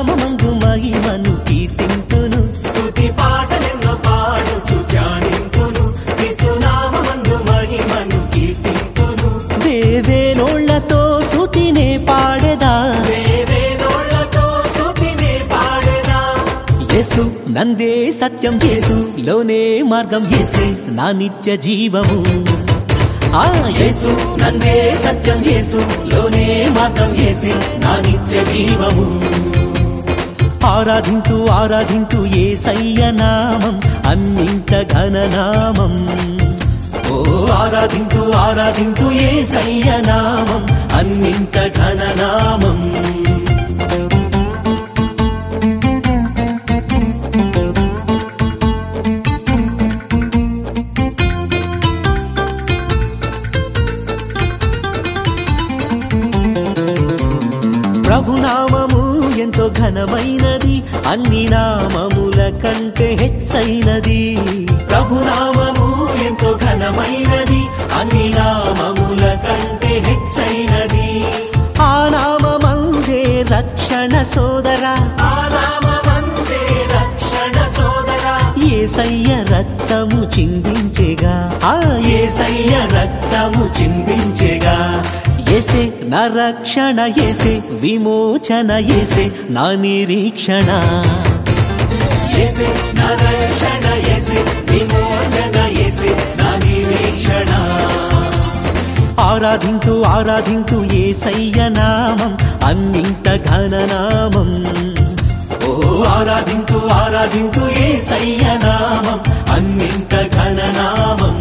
నామందు మహిమను కీర్తింతును స్తుతి పాటలెన్నో పాడుచు ధ్యానింతును క్రీస్తునామమందు మహిమను కీర్తింతును దేవేనోళ్లతో స్తుతినే పాడెదా వేవేనోళ్లతో స్తుతినే పాడెదా యేసు నందే సత్యం యేసు లోనే మార్గం యేసే నా నిత్య జీవము ఆ యేసు నందే సత్యం యేసు లోనే మార్గం యేసే నా నిత్య జీవము ఆరాధింతు ఆరాధింతు ఏసయ్య నామం అన్నింత ఘననామం ఓ ఆరాధింతు ఆరాధింతు ఏసయ్య నామం అన్నింత ఘననామం ప్రభునామము ఎంతో ఘనమైనది అన్ని నామముల కంటే హెచ్చైనది ప్రభునామము ఎంతో ఘనమైనది అన్ని నామముల కంటే హెచ్చైనది ఆ నామమందే రక్షణ సోదరా ఆ నామమందే రక్షణ సోదరా ఏసయ్య రక్తము చిందించెగా ఆ ఏసయ్య రక్తము చిందించెగా ఏసే నా రక్షణ ఏసే విమోచన ఏసే నా నిరీక్షణ యేసే నా రక్షణ యేసే విమోచన యేసే నా నిరీక్షణ ఆరాధింతు ఆరాధింతు ఏసయ్య నామం అన్నింత ఘననామం ఓ ఆరాధింతు ఆరాధింతు ఏసయ్య నామం అన్నింత ఘననామం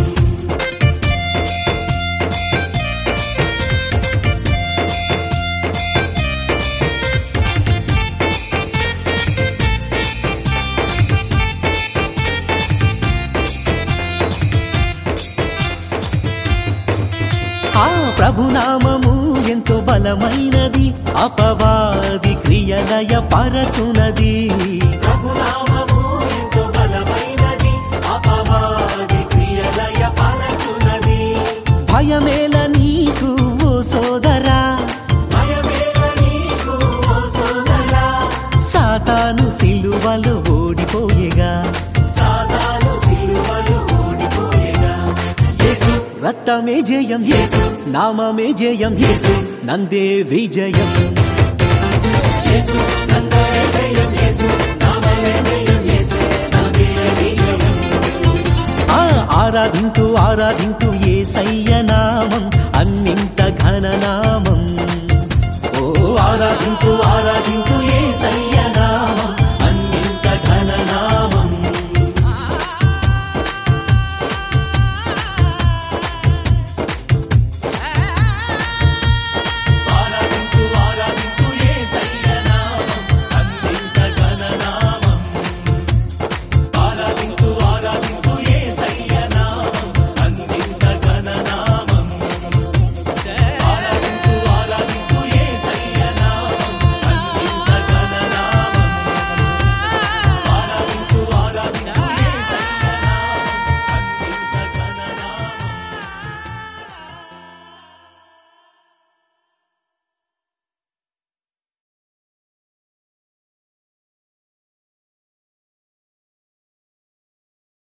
ఆ ప్రభునామము ఎంతో బలమైనది అపవాది క్రియలయ పరచునది ప్రభునామము ఎంతో బలమైనది అపవాది క్రియలయ పరచునది భయమేల నీకు ఓ సోదరా భయమేల నీకు ఓ సోదరా సాతాను సిలువలు ఓడిపోయేగా సాతాను సిలువలు ఓడిపోయేగా యేసు రక్తమే జయం యేసు నామమే జయం యేసు నందే విజయం యేసు నందనే జయం యేసు నామమే జయం యేసు నందే విజయం ఆ ఆరాధింతు ఆరాధింతు